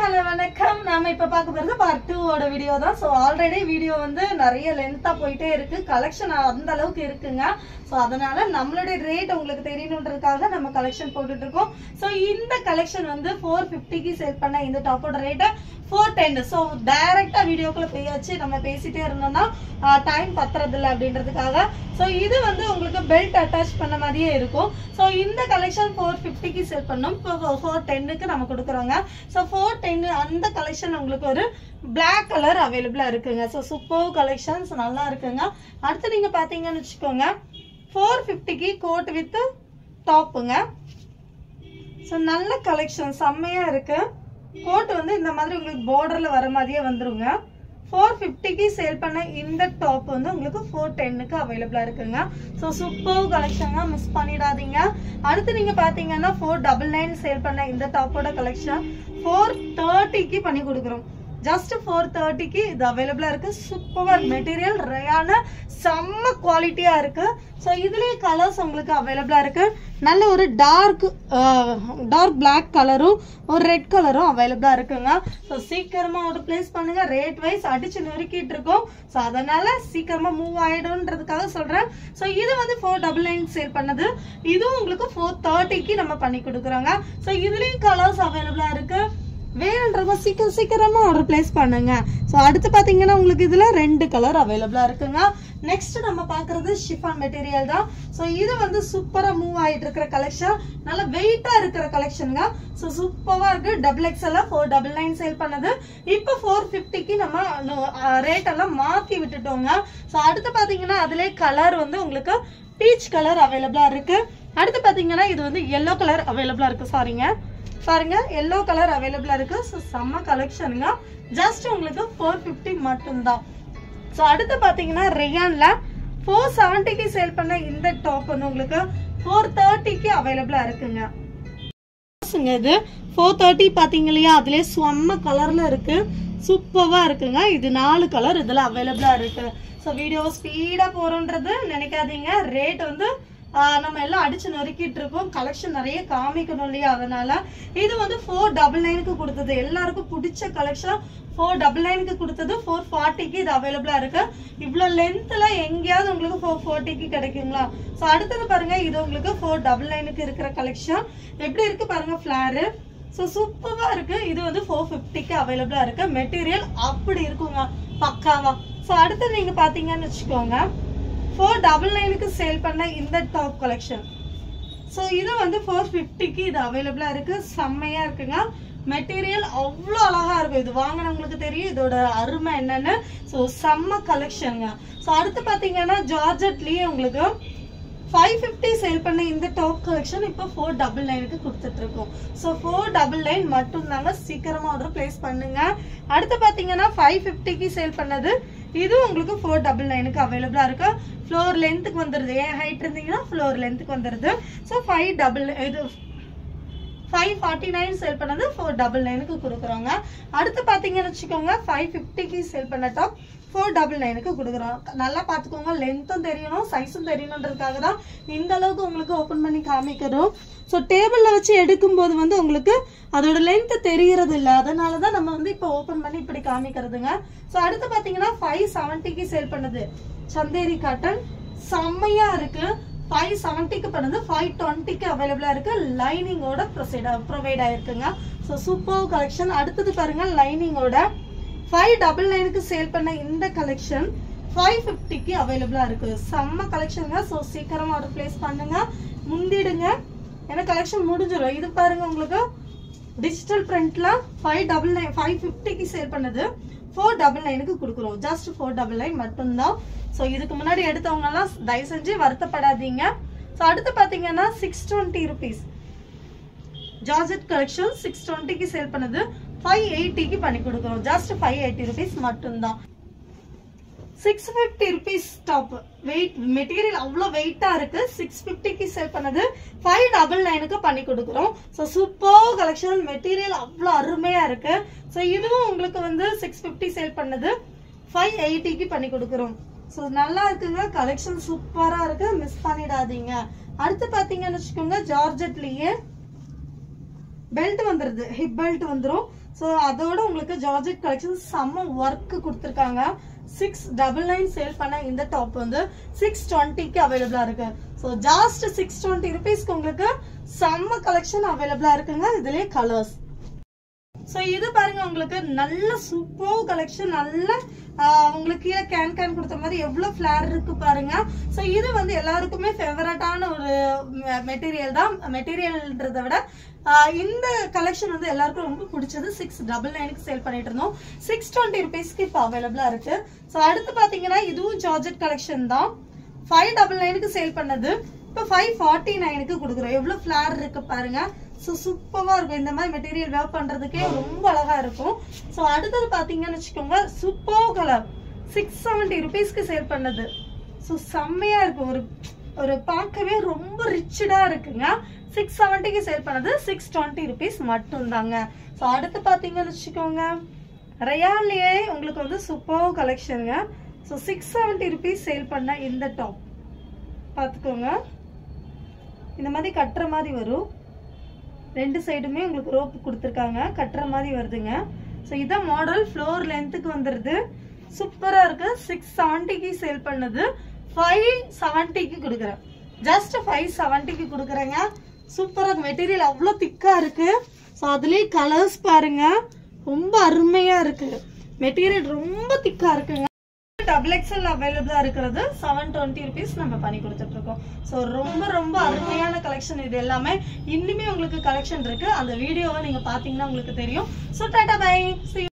hello வணக்கம் நாம இப்ப பார்க்க போறது பார்ட் டூவோட வீடியோ தான் ஸோ ஆல்ரெடி வீடியோ வந்து நிறைய லென்த்தா போயிட்டே இருக்கு கலெக்ஷன் அந்த அளவுக்கு இருக்குங்க ஸோ அதனால நம்மளுடைய ரேட் உங்களுக்கு தெரியணுன்றதுக்காக நம்ம கலெக்ஷன் போட்டுட்டு இருக்கோம் ஸோ இந்த கலெக்ஷன் வந்து ஃபோர் ஃபிஃப்டிக்கு சேல் பண்ண இந்த டாப்போட ரேட்டு ஃபோர் டென் ஸோ டைரக்டா வீடியோக்குள்ள பேயாச்சு நம்ம பேசிட்டே இருந்தோம்னா டைம் பத்துறது இல்லை அப்படின்றதுக்காக ஸோ இது வந்து உங்களுக்கு பெல்ட் அட்டாச் பண்ண மாதிரியே இருக்கும் ஸோ இந்த கலெக்ஷன் ஃபோர் ஃபிஃப்டிக்கு சேல் பண்ணோம் இப்போ ஃபோர் டென்னுக்கு நம்ம கொடுக்குறோங்க ஸோ ஃபோர் டென் அந்த கலெக்ஷன் உங்களுக்கு ஒரு Black கலர் அவைலபிளாக இருக்குங்க ஸோ சூப்பர் கலெக்ஷன்ஸ் நல்லா இருக்குங்க அடுத்து நீங்கள் பார்த்தீங்கன்னு வச்சுக்கோங்க ஃபோர் ஃபிஃப்டிக்கு கோட் வித் டாப்புங்க ஸோ நல்ல கலெக்ஷன் செம்மையாக இருக்கு கோட் வந்து இந்த மாதிரி உங்களுக்கு பார்டரில் வர மாதிரியே வந்துருங்க ஃபோர் ஃபிஃப்டிக்கு சேல் பண்ண இந்த டாப் வந்து உங்களுக்கு ஃபோர் டென்னுக்கு அவைலபிளாக இருக்குங்க ஸோ சூப்பர் கலெக்ஷனாக மிஸ் பண்ணிடாதீங்க அடுத்து நீங்கள் பார்த்தீங்கன்னா ஃபோர் டபுள் நைன் சேல் பண்ண இந்த டாப்போட கலெக்ஷன் ஃபோர் தேர்ட்டிக்கு பண்ணி கொடுக்குறோம் ஜஸ்ட் ஃபோர் தேர்ட்டிக்கு இது அவைலபிளாக இருக்கு சூப்பர் மெட்டீரியல் ரயான செம்ம குவாலிட்டியாக இருக்கு ஸோ இதுலேயே கலர்ஸ் உங்களுக்கு அவைலபிளாக இருக்கு நல்ல ஒரு டார்க் டார்க் Black கலரும் ஒரு ரெட் கலரும் அவைலபிளாக இருக்குங்க ஸோ சீக்கிரமாக ஆர்டர் பிளேஸ் பண்ணுங்க ரேட் வைஸ் அடிச்சு நொறுக்கிட்டு இருக்கோம் ஸோ அதனால சீக்கிரமாக மூவ் ஆயிடும்ன்றதுக்காக சொல்கிறேன் ஸோ இது வந்து ஃபோர் டபுள் நைன் சேல் பண்ணது இதுவும் உங்களுக்கு ஃபோர் தேர்ட்டிக்கு நம்ம பண்ணி கொடுக்குறோங்க ஸோ இதுலேயும் கலர்ஸ் அவைலபிளாக இருக்கு வேணுன்றவங்க சீக்கிரம் சீக்கிரமா ஆர்டர் பிளேஸ் பண்ணுங்க ஸோ அடுத்து பார்த்தீங்கன்னா உங்களுக்கு இதுல ரெண்டு கலர் அவைலபிளா இருக்குங்க நெக்ஸ்ட் நம்ம பார்க்கறது ஷிஃபான் மெட்டீரியல் தான் ஸோ இது வந்து சூப்பரா மூவ் ஆயிட்டு இருக்கிற கலெக்ஷன் நல்ல வெயிட்டா இருக்கிற கலெக்ஷனுங்க ஸோ சூப்பரா இருக்கு double XL four double nine sale பண்ணது இப்போ ஃபோர் ஃபிஃப்டிக்கு நம்ம ரேட் எல்லாம் மாத்தி விட்டுட்டோங்க ஸோ அடுத்து பார்த்தீங்கன்னா அதுலேயே கலர் வந்து உங்களுக்கு பீச் கலர் அவைலபிளா இருக்கு அடுத்து பார்த்தீங்கன்னா இது வந்து எல்லோ கலர் அவைலபிளா இருக்கு சாரிங்க பாருங்க எல்லோ கலர் அவைலபிளா இருக்கு ஸோ செம்ம கலெக்ஷனுங்க ஜஸ்ட் உங்களுக்கு ஃபோர் ஃபிஃப்டி மட்டும்தான் ஸோ அடுத்து பார்த்தீங்கன்னா ரேயான்ல ஃபோர் செவன்ட்டிக்கு சேல் பண்ண இந்த டாப் வந்து உங்களுக்கு ஃபோர் தேர்ட்டிக்கு அவைலபிளா இருக்குங்க ங்க இது ஃபோர் தேர்ட்டி பார்த்தீங்க இல்லையா அதுலேயே செம்ம கலர்ல இருக்கு சூப்பராக இருக்குங்க இது நாலு கலர் இதில் அவைலபிளா இருக்கு ஸோ வீடியோ ஸ்பீடாக போகிறோன்றது நினைக்காதீங்க ரேட் வந்து ஆஹ் நம்ம எல்லாம் அடிச்சு நொறுக்கிட்டு இருக்கோம் கலெக்ஷன் நிறைய காமிக்கணும் இல்லையா அதனால இது வந்து ஃபோர் டபுள் நைனுக்கு கொடுத்தது எல்லாருக்கும் பிடிச்ச கலெக்ஷன் ஃபோர் டபுள் நைனுக்கு கொடுத்தது ஃபோர் ஃபார்ட்டிக்கு இது அவைலபிளா இருக்கு இவ்வளோ லென்த்ல எங்கேயாவது உங்களுக்கு ஃபோர் ஃபார்ட்டிக்கு கிடைக்குங்களா ஸோ அடுத்தது பாருங்க இது உங்களுக்கு ஃபோர் டபுள் நைனுக்கு இருக்கிற கலெக்ஷன் எப்படி இருக்கு பாருங்க ஃபிளாரு ஸோ சூப்பராக இருக்கு இது வந்து ஃபோர் ஃபிஃப்டிக்கு அவைலபிளா இருக்கு மெட்டீரியல் அப்படி இருக்குங்க பக்காவா ஸோ அடுத்து நீங்க பாத்தீங்கன்னு வச்சுக்கோங்க ஃபோர் டபுள் நைனுக்கு சேல் பண்ண இந்த டாப் கலெக்ஷன் ஸோ இது வந்து ஃபோர் ஃபிஃப்டிக்கு இது அவைலபிளாக இருக்கு செம்மையா இருக்குங்க மெட்டீரியல் அவ்வளோ அழகா இருக்கும் இது வாங்கினவங்களுக்கு தெரியும் இதோட அருமை என்னன்னு ஸோ செம்ம கலெக்ஷனுங்க ஸோ அடுத்து பார்த்தீங்கன்னா ஜார்ஜட்லேயே உங்களுக்கு ஃபைவ் ஃபிஃப்டி சேல் பண்ண இந்த டாப் கலெக்ஷன் இப்போ ஃபோர் டபுள் நைனுக்கு கொடுத்துட்டு இருக்கோம் ஸோ ஃபோர் டபுள் நைன் மட்டும் தாங்க சீக்கிரமா ஆர்டர் பிளேஸ் பண்ணுங்க அடுத்து பார்த்தீங்கன்னா ஃபைவ் ஃபிஃப்டிக்கு சேல் பண்ணது இது உங்களுக்கு ஃபோர் டபுள் நைனுக்கு அவைலபிளா இருக்கு ஃப்ளோர் லென்த்துக்கு வந்துடுது ஏன் ஹைட் இருந்தீங்கன்னா ஃப்ளோர் லென்த்துக்கு வந்துடுது ஸோ ஃபைவ் டபுள் இது ஃபைவ் ஃபார்ட்டி நைன் சேல் பண்ணது ஃபோர் டபுள் நைனுக்கு கொடுக்குறோங்க அடுத்து பார்த்தீங்கன்னு வச்சுக்கோங்க ஃபைவ் ஃபிஃப்டிக்கு சேல் பண்ண டாப் ஃபோர் டபுள் நைனுக்கு கொடுக்குறோம் நல்லா பார்த்துக்கோங்க லென்த்தும் தெரியணும் சைஸும் தெரியணுன்றதுக்காக தான் இந்த அளவுக்கு உங்களுக்கு ஓப்பன் பண்ணி காமிக்கிறோம் ஸோ டேபிளில் வச்சு எடுக்கும்போது வந்து உங்களுக்கு அதோட லென்த் தெரியறது இல்லை அதனால தான் நம்ம வந்து இப்போ ஓப்பன் பண்ணி இப்படி காமிக்கிறதுங்க ஸோ அடுத்து பார்த்தீங்கன்னா ஃபைவ் செவன்ட்டிக்கு சேல் பண்ணுது சந்தேரி காட்டன் செம்மையா இருக்கு ஃபைவ் செவன்ட்டிக்கு பண்ணது ஃபைவ் டுவெண்ட்டிக்கு அவைலபிளா இருக்கு லைனிங்கோட ப்ரொசைட் ப்ரொவைட் ஆயிருக்குங்க ஸோ சூப்பர் கலெக்ஷன் அடுத்தது பாருங்க லைனிங்கோட ஃபைவ் டபுள் நைனுக்கு சேல் பண்ண இந்த கலெக்ஷன் ஃபைவ் ஃபிஃப்டிக்கு அவைலபிளா இருக்கு செம்ம கலெக்ஷனுங்க ஸோ சீக்கிரமா ஆர்டர் பிளேஸ் பண்ணுங்க முந்திடுங்க ஏன்னா கலெக்ஷன் முடிஞ்சிடும் இது பாருங்க உங்களுக்கு டிஜிட்டல் பிரிண்ட்ல ஃபைவ் டபுள் நைன் ஃபைவ் ஃபிஃப்டிக்கு சேல் பண்ணது ஃபோர் டபுள் நைனுக்கு கொடுக்குறோம் ஜஸ்ட் ஃபோர் டபுள் நைன் மட்டும்தான் ஸோ இதுக்கு முன்னாடி எடுத்தவங்க எல்லாம் தயவு செஞ்சு வருத்தப்படாதீங்க ஸோ அடுத்து பார்த்தீங்கன்னா six twenty rupees georgette collection six டுவெண்ட்டிக்கு சேல் பண்ணது ஃபைவ் எயிட்டிக்கு பண்ணி கொடுக்குறோம் ஜஸ்ட் ஃபைவ் எயிட்டி ருபீஸ் மட்டும்தான் six fifty rupees top weight material அவ்வளோ வெயிட்டா இருக்கு சிக்ஸ் ஃபிஃப்டிக்கு சேல் பண்ணது ஃபைவ் டபுள் நைனுக்கு பண்ணி கொடுக்குறோம் ஸோ சூப்பர் கலெக்ஷன் மெட்டீரியல் அவ்வளோ அருமையா இருக்கு ஸோ இதுவும் உங்களுக்கு வந்து சிக்ஸ் ஃபிஃப்டி சேல் பண்ணது ஃபைவ் எயிட்டிக்கு பண்ணி கொடுக்குறோம் ஸோ நல்லா இருக்குங்க கலெக்ஷன் சூப்பரா இருக்கு மிஸ் பண்ணிடாதீங்க அடுத்து பார்த்தீங்கன்னு வச்சுக்கோங்க ஜார்ஜெட்லயே பெல்ட் வந்துருது ஹிப் பெல்ட் வந்துரும் ஸோ அதோட உங்களுக்கு ஜார்ஜெட் கலெக்ஷன் செம்ம ஒர்க் கொடுத்துருக்காங்க சிக்ஸ் டபுள் நைன் சேல் பண்ண இந்த டாப் வந்து சிக்ஸ் டுவெண்ட்டிக்கு அவைலபிளா இருக்கு ஸோ ஜாஸ்ட் சிக்ஸ் டுவெண்ட்டி ருபீஸ்க்கு உங்களுக்கு செம்ம கலெக்ஷன் அவைலபிளா இருக்குங்க இதுலயே கலர்ஸ் ஸோ இது பாருங்க உங்களுக்கு நல்ல சூப்பர் கலெக்ஷன் நல்ல ஆஹ், உங்களுக்கு கீழே கேன் கேன் கொடுத்த மாதிரி எவ்வளவு ஃபிளார் இருக்கு பாருங்க ஸோ இது வந்து எல்லாருக்குமே ஃபேவரட்டான ஒரு மெட்டீரியல் தான் மெட்டீரியல்ன்றதை விட ஆஹ், இந்த கலெக்ஷன் வந்து எல்லாருக்கும் ரொம்ப பிடிச்சது சிக்ஸ் டபுள் நைனுக்கு சேல் பண்ணிட்டு இருந்தோம் சிக்ஸ் டுவெண்ட்டி ருபீஸ்க்கு இப்போ அவைலபிளா இருக்கு ஸோ அடுத்து பாத்தீங்கன்னா இதுவும் ஜார்ஜெட் கலெக்ஷன் தான் ஃபைவ் டபுள் நைனுக்கு சேல் பண்ணது இப்போ ஃபைவ் ஃபார்ட்டி நைனுக்கு கொடுக்குறோம் எவ்வளோ ஃப்ளார் இருக்கு பாருங்க ஸோ சூப்பராக இருக்கும் இந்த மாதிரி மெட்டீரியல் வேர் பண்ணுறதுக்கே ரொம்ப அழகா இருக்கும் ஸோ அடுத்தது பார்த்தீங்கன்னு வச்சுக்கோங்க சூப்பர் கலர் சிக்ஸ் செவன்ட்டி ருபீஸ்க்கு சேல் பண்ணது ஸோ செம்மையா இருக்கு ஒரு ஒரு பார்க்கவே ரொம்ப ரிச்சடா இருக்குங்க சிக்ஸ் செவன்ட்டிக்கு சேல் பண்ணது சிக்ஸ் டுவெண்ட்டி ருபீஸ் மட்டும்தாங்க ஸோ அடுத்து பார்த்தீங்கன்னு வச்சுக்கோங்க ரயான்லேயே உங்களுக்கு வந்து சூப்பர் கலெக்ஷனுங்க so six seventy rupees sale பண்ண இந்த டாப் பார்த்துக்கோங்க இந்த மாதிரி கட்டுற மாதிரி வரும் ரெண்டு சைடுமே உங்களுக்கு ரோப் கொடுத்துருக்காங்க கட்டுற மாதிரி வருதுங்க ஸோ இதான் மாடல் ஃப்ளோர் லென்த்துக்கு வந்துடுது சூப்பராக இருக்கு சிக்ஸ் செவன்ட்டிக்கு சேல் பண்ணது ஃபைவ் செவன்ட்டிக்கு கொடுக்குறேன் ஜஸ்ட் ஃபைவ் செவன்ட்டிக்கு கொடுக்குறேங்க சூப்பராக மெட்டீரியல் அவ்வளோ திக்காக இருக்கு ஸோ அதுலேயே கலர்ஸ் பாருங்க ரொம்ப அருமையாக இருக்கு மெட்டீரியல் ரொம்ப திக்காக இருக்குங்க டபுள் எக்ஸ்எல் அவைலபிளா இருக்கிறது செவன் டுவெண்ட்டி ருபீஸ் நம்ம பண்ணி கொடுத்துட்டு இருக்கோம் ஸோ ரொம்ப ரொம்ப அருமையான கலெக்ஷன் இது எல்லாமே இன்னுமே உங்களுக்கு கலெக்ஷன் இருக்கு அந்த வீடியோவை நீங்க பாத்தீங்கன்னா உங்களுக்கு தெரியும் ஸோ டாடா பை